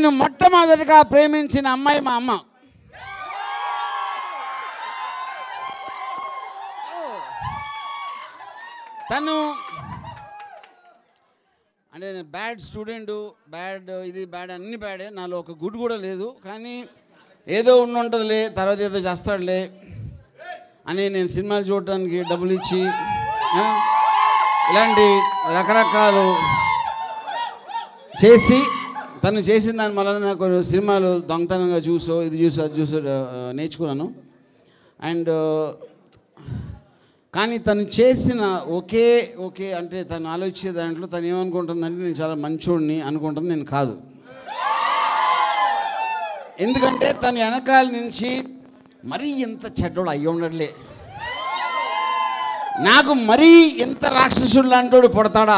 నేను మొట్టమొదటిగా ప్రేమించిన అమ్మాయి మా అమ్మ తను అంటే నేను బ్యాడ్ స్టూడెంట్ బ్యాడ్ ఇది బ్యాడ్ అన్ని బ్యాడే నాలో ఒక గుడ్ కూడా లేదు కానీ ఏదో ఉండి ఉంటుందిలే తర్వాత ఏదో చేస్తాడులే అని నేను సినిమాలు చూడటానికి డబ్బులు ఇచ్చి ఆ, ఇలాంటి రకరకాలు చేసి తను చేసిన దాని వలన నాకు సినిమాలు దొంగతనంగా చూసో ఇది చూసో అది చూసో ఆ, నేర్చుకున్నాను అండ్ కానీ తను చేసిన ఒకే ఒకే అంటే తను ఆలోచించే దాంట్లో తను ఏమనుకుంటుందంటే నేను చాలా మంచోడిని అనుకుంటుంది నేను కాదు ఎందుకంటే తను వెనకాల నుంచి మరీ ఇంత చెడ్డోడు అయ్యి ఉండట్లే నాకు మరీ ఇంత రాక్షసుడు లాంటోడు పుడతాడా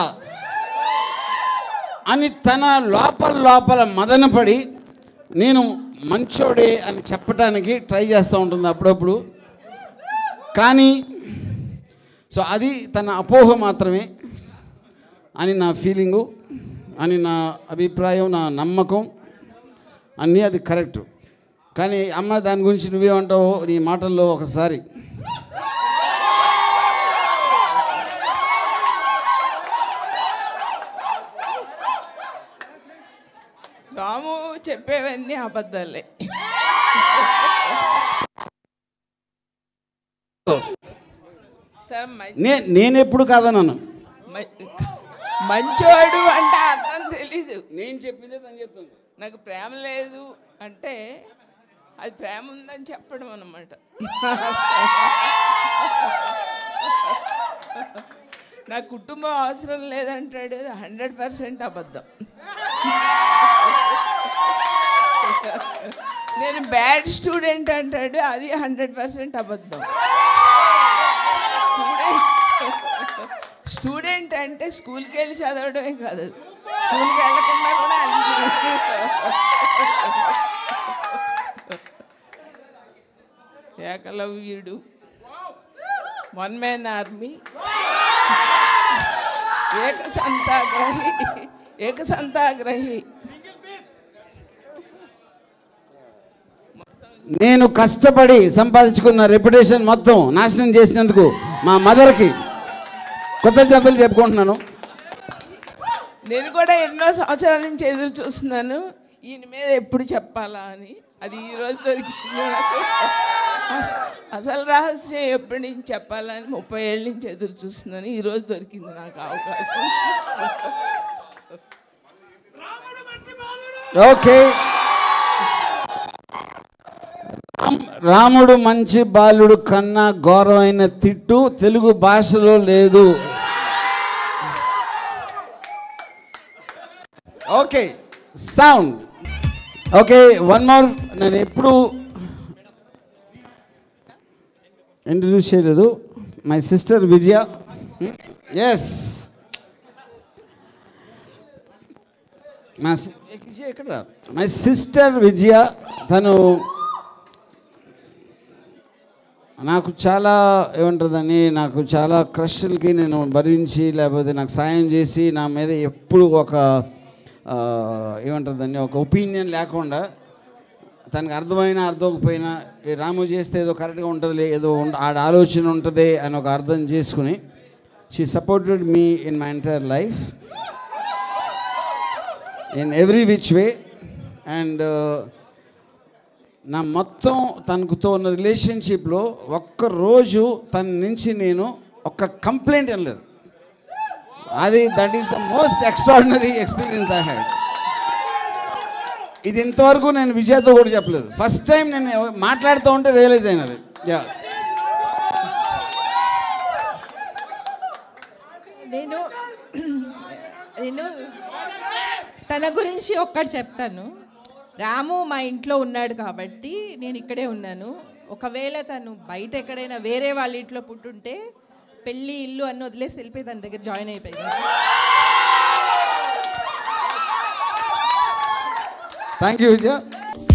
అని తన లోపల లోపల మదనపడి నేను మంచోడే అని చెప్పడానికి ట్రై చేస్తూ ఉంటుంది అప్పుడప్పుడు కానీ సో అది తన అపోహ మాత్రమే అని నా ఫీలింగు అని నా అభిప్రాయం నా నమ్మకం అన్నీ అది కరెక్ట్ కానీ అమ్మ దాని గురించి నువ్వేమంటావు నీ మాటల్లో ఒకసారి రాము చెప్పేవన్నీ అబద్ధాలే తన మం- నే నేను ఎప్పుడు కాదన్నాను మ- మంచోడు అంటే అర్థం తెలీదు నేను చెప్పిందే తను చెప్తుంది నాకు ప్రేమ లేదు అంటే అది ప్రేమ ఉందని చెప్పడం అనమాట నా కుటుంబం అవసరం లేదంటాడు హండ్రెడ్ పర్సెంట్ అబద్ధం నేను బ్యాడ్ స్టూడెంట్ అంటాడు అది హండ్రెడ్ పర్సెంట్ అబద్ధం స్టూడెంట్ అంటే స్కూల్కి వెళ్ళి చదవడమే కాదు స్కూల్కి వెళ్ళకుండా కూడా అన్ని ఏకలవ్యుడు వన్ మ్యాన్ ఆర్మీ ఏకసంతాగ్రహి ఏకసంతాగ్రహి నేను కష్టపడి సంపాదించుకున్న రెప్యుటేషన్ మొత్తం నాశనం చేసినందుకు మా మదర్కి కృతజ్ఞతలు చెప్పుకుంటున్నాను నేను కూడా ఎన్నో సంవత్సరాల నుంచి ఎదురు చూస్తున్నాను ఈయన మీద ఎప్పుడు చెప్పాలా అని అది ఈ రోజు దొరికింది నాకు అసలు రహస్యం ఎప్పటి నుంచి చెప్పాలని ముప్పై ఏళ్ళ నుంచి ఎదురు చూస్తున్నాను ఈ రోజు దొరికింది నాకు అవకాశం ఓకే రామ్- రాముడు మంచి బాలుడు కన్నా ఘోరమైన తిట్టు తెలుగు భాషలో లేదు okay sound okay one more నేను ఎప్పుడు ఇంట్రడ్యూస్ చేయలేదు మై సిస్టర్ విజయ ఎస్ మా సి- ఏ, విజయ ఎక్కడ మై సిస్టర్ విజయ తను నాకు చాలా ఏమంటుందని నాకు చాలా క్రష్లకి నేను భరించి లేకపోతే నాకు సాయం చేసి నా మీద ఎప్పుడు ఒక ఆ, ఏమంటుందని ఒక ఒపీనియన్ లేకుండా తనకు అర్థమైనా అర్థమైపోయినా ఈ రాము చేస్తే ఏదో కరెక్ట్గా ఉంటుంది ఏదో ఉండ- ఆడ ఆలోచన ఉంటుంది అని ఒక అర్థం చేసుకుని she supported me in my entire life in every which way and నా మొత్తం తనకుతో ఉన్న రిలేషన్షిప్లో ఒక్క రోజు తన నుంచి నేను ఒక్క కంప్లైంట్ అనలేదు అది that is the most extraordinary experience I had ఇది ఇంతవరకు నేను విజయతో కూడా చెప్పలేదు ఫస్ట్ టైం నేను ఎవ- మాట్లాడుతూ ఉంటే రియలైజ్ అయినది యా నేను నేను తన గురించి ఒక్కటి చెప్తాను రాము మా ఇంట్లో ఉన్నాడు కాబట్టి నేను ఇక్కడే ఉన్నాను ఒకవేళ తను బయట ఎక్కడైనా వేరే వాళ్ళ ఇంట్లో పుట్టుంటే పెళ్ళి ఇల్లు అన్ని వదిలేసి వెళ్ళిపోయి తన దగ్గర జాయిన్ అయిపోయింది థ్యాంక్ యూ విజయ